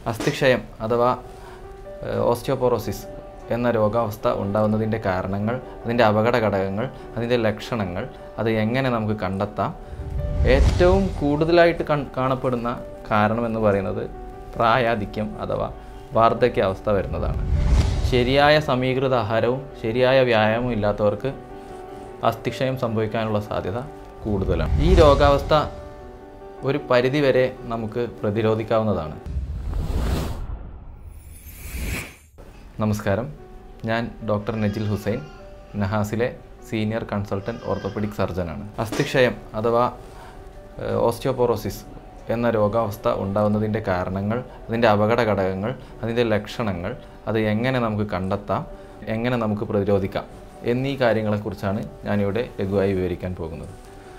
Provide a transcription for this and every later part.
അസ്ഥിക്ഷയം അഥവാ ഓസ്റ്റിയോപോറോസിസ് എന്ന രോഗാവസ്ഥ ഉണ്ടാകുന്നതിൻ്റെ കാരണങ്ങൾ അതിൻ്റെ അപകട ഘടകങ്ങൾ അതിൻ്റെ ലക്ഷണങ്ങൾ അത് എങ്ങനെ നമുക്ക് കണ്ടെത്താം ഏറ്റവും കൂടുതലായിട്ട് കൺ കാണപ്പെടുന്ന കാരണം എന്ന് പറയുന്നത് പ്രായാധിക്യം അഥവാ വാർദ്ധക്യാവസ്ഥ വരുന്നതാണ് ശരിയായ സമീകൃത ആഹാരവും ശരിയായ വ്യായാമവും ഇല്ലാത്തവർക്ക് അസ്ഥിക്ഷയം സംഭവിക്കാനുള്ള സാധ്യത കൂടുതലാണ് ഈ രോഗാവസ്ഥ ഒരു പരിധിവരെ നമുക്ക് പ്രതിരോധിക്കാവുന്നതാണ് നമസ്കാരം ഞാൻ ഡോക്ടർ നജിൽ ഹുസൈൻ നഹാസിലെ സീനിയർ കൺസൾട്ടൻറ്റ് ഓർത്തോപെഡിക് സർജനാണ് അസ്ഥിക്ഷയം അഥവാ ഓസ്റ്റിയോപോറോസിസ് എന്ന രോഗാവസ്ഥ ഉണ്ടാകുന്നതിൻ്റെ കാരണങ്ങൾ അതിൻ്റെ അപകട ഘടകങ്ങൾ അതിൻ്റെ ലക്ഷണങ്ങൾ അത് എങ്ങനെ നമുക്ക് കണ്ടെത്താം എങ്ങനെ നമുക്ക് പ്രതിരോധിക്കാം എന്നീ കാര്യങ്ങളെക്കുറിച്ചാണ് ഞാനിവിടെ ലഘുവായി വിവരിക്കാൻ പോകുന്നത്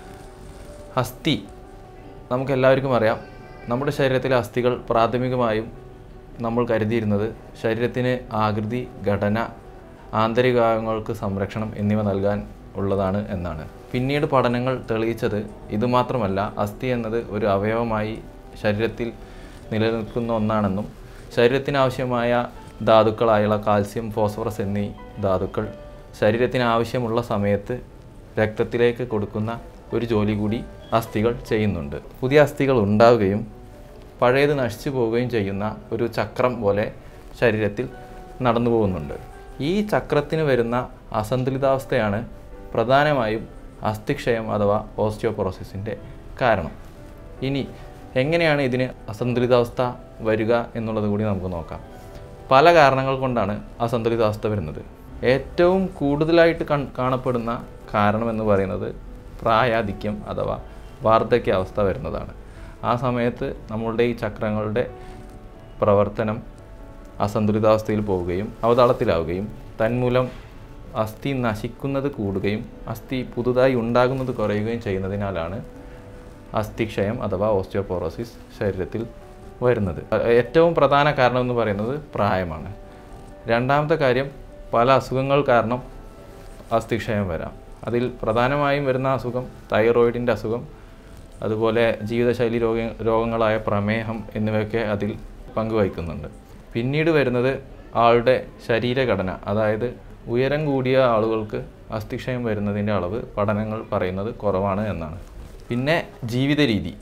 അസ്ഥി നമുക്കെല്ലാവർക്കും അറിയാം നമ്മുടെ ശരീരത്തിലെ അസ്ഥികൾ പ്രാഥമികമായും നമ്മൾ കരുതിയിരുന്നത് ശരീരത്തിന് ആകൃതി ഘടന ആന്തരികാംഗങ്ങൾക്ക് സംരക്ഷണം എന്നിവ നൽകാൻ ഉള്ളതാണ് എന്നാണ് പിന്നീട് പഠനങ്ങൾ തെളിയിച്ചത് ഇതുമാത്രമല്ല അസ്ഥി എന്നത് ഒരു അവയവമായി ശരീരത്തിൽ നിലനിൽക്കുന്ന ഒന്നാണെന്നും ശരീരത്തിന് ആവശ്യമായ ധാതുക്കളായുള്ള കാൽസ്യം ഫോസ്ഫറസ് എന്നീ ധാതുക്കൾ ശരീരത്തിന് ആവശ്യമുള്ള സമയത്ത് രക്തത്തിലേക്ക് കൊടുക്കുന്ന ഒരു ജോലി കൂടി അസ്ഥികൾ ചെയ്യുന്നുണ്ട് പുതിയ അസ്ഥികൾ ഉണ്ടാവുകയും പഴയത് നശിച്ചു പോവുകയും ചെയ്യുന്ന ഒരു ചക്രം പോലെ ശരീരത്തിൽ നടന്നു പോകുന്നുണ്ട് ഈ ചക്രത്തിന് വരുന്ന അസന്തുലിതാവസ്ഥയാണ് പ്രധാനമായും അസ്ഥിക്ഷയം അഥവാ ഓസ്റ്റിയോപൊറോസിസിൻ്റെ കാരണം ഇനി എങ്ങനെയാണ് ഇതിന് അസന്തുലിതാവസ്ഥ വരിക എന്നുള്ളത് കൂടി നമുക്ക് നോക്കാം പല കാരണങ്ങൾ കൊണ്ടാണ് അസന്തുലിതാവസ്ഥ വരുന്നത് ഏറ്റവും കൂടുതലായിട്ട് കൺ കാണപ്പെടുന്ന കാരണം എന്ന് പറയുന്നത് പ്രായാധിക്യം അഥവാ വാർദ്ധക്യാവസ്ഥ വരുന്നതാണ് ആ സമയത്ത് നമ്മളുടെ ഈ ചക്രങ്ങളുടെ പ്രവർത്തനം അസന്തുലിതാവസ്ഥയിൽ പോവുകയും അവതാളത്തിലാവുകയും തന്മൂലം അസ്ഥി നശിക്കുന്നത് കൂടുകയും അസ്ഥി പുതുതായി ഉണ്ടാകുന്നത് കുറയുകയും ചെയ്യുന്നതിനാലാണ് അസ്ഥിക്ഷയം അഥവാ ഓസ്റ്റിയോപോറോസിസ് ശരീരത്തിൽ വരുന്നത് ഏറ്റവും പ്രധാന കാരണം എന്ന് പറയുന്നത് പ്രായമാണ് രണ്ടാമത്തെ കാര്യം പല അസുഖങ്ങൾ കാരണം അസ്ഥിക്ഷയം വരാം അതിൽ പ്രധാനമായും വരുന്ന അസുഖം തൈറോയിഡിൻ്റെ അസുഖം അതുപോലെ ജീവിതശൈലി രോഗ രോഗങ്ങളായ പ്രമേഹം എന്നിവയൊക്കെ അതിൽ പങ്കുവഹിക്കുന്നുണ്ട് പിന്നീട് വരുന്നത് ആളുടെ ശരീരഘടന അതായത് ഉയരം കൂടിയ ആളുകൾക്ക് അസ്ഥിക്ഷയം വരുന്നതിൻ്റെ അളവ് പഠനങ്ങൾ പറയുന്നത് കുറവാണ് എന്നാണ് പിന്നെ ജീവിത രീതി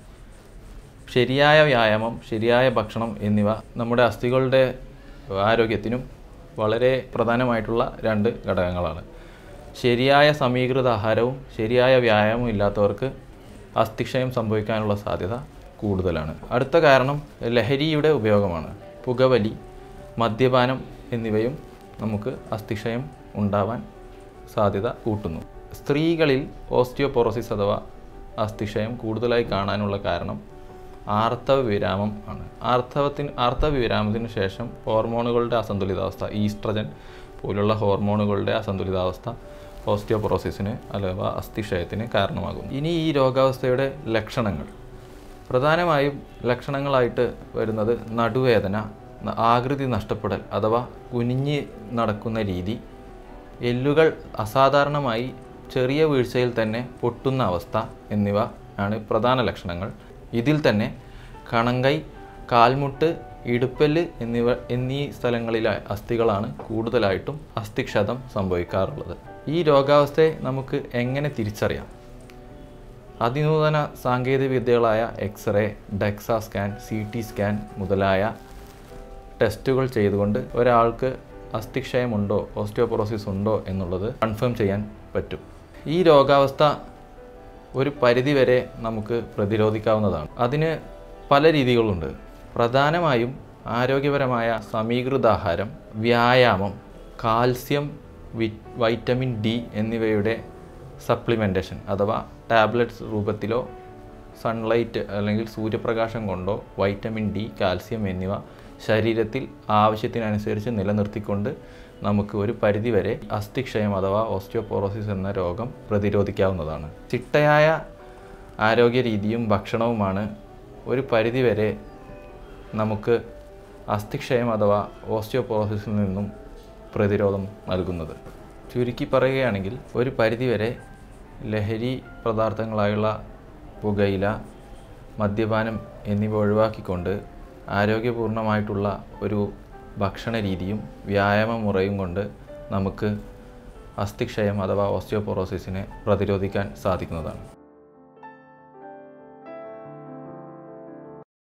ശരിയായ വ്യായാമം ശരിയായ ഭക്ഷണം എന്നിവ നമ്മുടെ അസ്ഥികളുടെ ആരോഗ്യത്തിനും വളരെ പ്രധാനമായിട്ടുള്ള രണ്ട് ഘടകങ്ങളാണ് ശരിയായ സമീകൃത ആഹാരവും ശരിയായ വ്യായാമവും ഇല്ലാത്തവർക്ക് അസ്ഥിക്ഷയം സംഭവിക്കാനുള്ള സാധ്യത കൂടുതലാണ് അടുത്ത കാരണം ലഹരിയുടെ ഉപയോഗമാണ് പുകവലി മദ്യപാനം എന്നിവയും നമുക്ക് അസ്ഥിക്ഷയം ഉണ്ടാവാൻ സാധ്യത കൂട്ടുന്നു സ്ത്രീകളിൽ ഓസ്റ്റിയോപൊറോസിസ് അഥവാ അസ്ഥിക്ഷയം കൂടുതലായി കാണാനുള്ള കാരണം ആർത്തവ വിരാമം ആണ് ആർത്തവത്തിന് ആർത്തവ വിരാമത്തിന് ശേഷം ഹോർമോണുകളുടെ അസന്തുലിതാവസ്ഥ ഈസ്ട്രജൻ പോലുള്ള ഹോർമോണുകളുടെ അസന്തുലിതാവസ്ഥ ഓസ്റ്റിയോപൊറോസിസിന് അഥവാ അസ്ഥിക്ഷയത്തിന് കാരണമാകും ഇനി ഈ രോഗാവസ്ഥയുടെ ലക്ഷണങ്ങൾ പ്രധാനമായും ലക്ഷണങ്ങളായിട്ട് വരുന്നത് നടുവേദന ന- ആകൃതി നഷ്ടപ്പെടൽ അഥവാ കുനിഞ്ഞ് നടക്കുന്ന രീതി എല്ലുകൾ അസാധാരണമായി ചെറിയ വീഴ്ചയിൽ തന്നെ പൊട്ടുന്ന അവസ്ഥ എന്നിവ ആണ് പ്രധാന ലക്ഷണങ്ങൾ ഇതിൽ തന്നെ കണങ്കൈ കാൽമുട്ട് ഇടുപ്പല് എന്നിവ എന്നീ സ്ഥലങ്ങളിലെ അസ്ഥികളാണ് കൂടുതലായിട്ടും അസ്ഥിക്ഷതം സംഭവിക്കാറുള്ളത് ഈ രോഗാവസ്ഥയെ നമുക്ക് എങ്ങനെ തിരിച്ചറിയാം അതിനൂതന സാങ്കേതിക വിദ്യകളായ x ray DEXA scan C T scan മുതലായ ടെസ്റ്റുകൾ ചെയ്തുകൊണ്ട് ഒരാൾക്ക് അസ്ഥിക്ഷയമുണ്ടോ ഓസ്റ്റിയോപൊറോസിസ് ഉണ്ടോ എന്നുള്ളത് കൺഫേം ചെയ്യാൻ പറ്റും ഈ രോഗാവസ്ഥ ഒരു പരിധിവരെ നമുക്ക് പ്രതിരോധിക്കാവുന്നതാണ് അതിന് പല രീതികളുണ്ട് പ്രധാനമായും ആരോഗ്യപരമായ സമീകൃതാഹാരം വ്യായാമം കാൽസ്യം വി വൈറ്റമിൻ ഡി എന്നിവയുടെ സപ്ലിമെൻറ്റേഷൻ അഥവാ ടാബ്ലറ്റ്സ് രൂപത്തിലോ സൺലൈറ്റ് അല്ലെങ്കിൽ സൂര്യപ്രകാശം കൊണ്ടോ വൈറ്റമിൻ ഡി കാൽസ്യം എന്നിവ ശരീരത്തിൽ ആവശ്യത്തിനനുസരിച്ച് നിലനിർത്തിക്കൊണ്ട് നമുക്ക് ഒരു പരിധിവരെ അസ്ഥിക്ഷയം അഥവാ ഓസ്റ്റിയോപോറോസിസ് എന്ന രോഗം പ്രതിരോധിക്കാവുന്നതാണ് ചിട്ടയായ ആരോഗ്യ രീതിയും ഭക്ഷണവുമാണ് ഒരു പരിധിവരെ നമുക്ക് അസ്ഥിക്ഷയം അഥവാ ഓസ്റ്റിയോപോറോസിസിൽ നിന്നും പ്രതിരോധം നൽകുന്നത് ചുരുക്കി പറയുകയാണെങ്കിൽ ഒരു പരിധിവരെ ലഹരി പദാർത്ഥങ്ങളായുള്ള പുകയില മദ്യപാനം എന്നിവ ഒഴിവാക്കിക്കൊണ്ട് ആരോഗ്യപൂർണമായിട്ടുള്ള ഒരു ഭക്ഷണ രീതിയും വ്യായാമ മുറയും കൊണ്ട് നമുക്ക് അസ്ഥിക്ഷയം അഥവാ ഓസ്റ്റിയോപൊറോസിസിനെ പ്രതിരോധിക്കാൻ സാധിക്കുന്നതാണ്